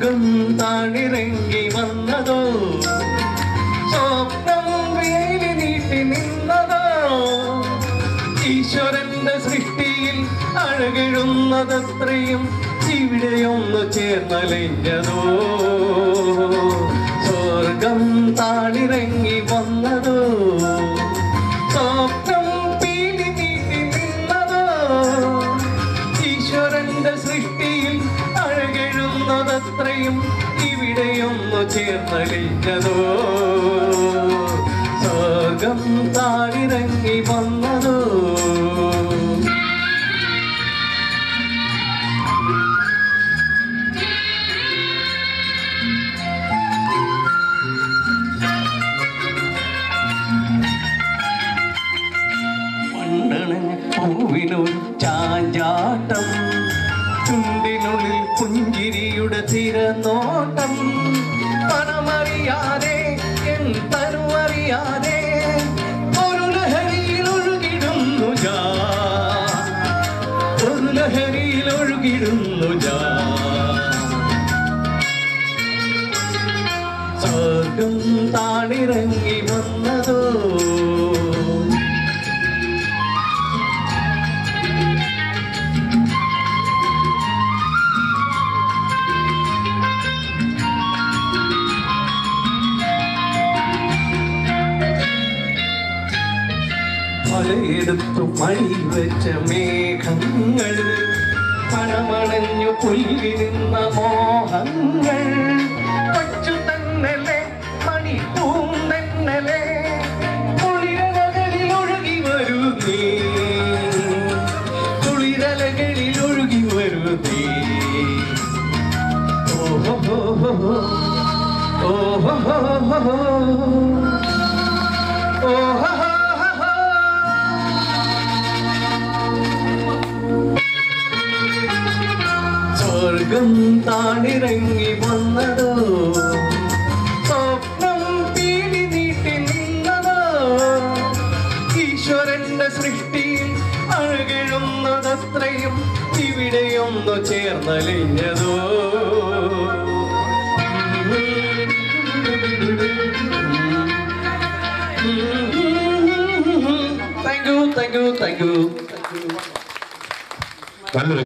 സ്വർഗം താണിറങ്ങി വന്നതോ സ്വപ്നം വേലി നീട്ടി നിന്നതോ ഈശ്വരന്റെ സൃഷ്ടിയിൽ അഴകിടുന്നതത്രയും ഇവിടെയൊന്ന് ചേർന്നലിഞ്ഞതോ സ്വർഗം താണിറങ്ങി വന്നതോ സ്വപ്നം പീലി നീട്ടി നിന്നതോ ഈശ്വരന്റെ സൃഷ്ടിയിൽ അഴകെഴുന്നതത്രയും ഇവിടെയൊന്നു ചേർന്നലിഞ്ഞതോ സ്വർഗം താഴിറങ്ങി വന്നതോ മണ്ടണഞ്ഞ പൂവിനൊരു ചാഞ്ചാട്ടം ചുണ്ടിനുള്ളിൽ പുഞ്ചിരിയുടെ തിരനോട്ടം പണമറിയാതെ എൻ തനുവറിയാതെ ഒരു ലഹരിയിൽ ഒഴുകിടുന്നു ഞാൻ ഒരു ലഹരിയിൽ ഒഴുകിടുന്നു ഞാൻ സ്വർഗം താണിറങ്ങി വന്നതോ പലയിടത്തും മഴി വെച്ച മേഘങ്ങൾ പണമണഞ്ഞു പുല്ലി നിന്ന മോഹങ്ങൾ പച്ചു തന്നലെ മണി പൂന്തന്നലെ കുളിരലകളിൽ ഒഴുകി വരൂ നീ കുളിരലകളിൽ ഒഴുകി വരൂ നീ ഓഹോ ഓഹോ ഓഹോ സ്വർഗം താണിറങ്ങി വന്നതോ സ്വപ്നം പീലി നീട്ടി നിന്നതോ ഈശ്വരന്റെ സൃഷ്ടിയിൽ അഴകിഴുന്നതത്രയും ഇവിടെയൊന്നു ചേർന്നലിഞ്ഞതോ thank you thank you thank you നല്ലൊരു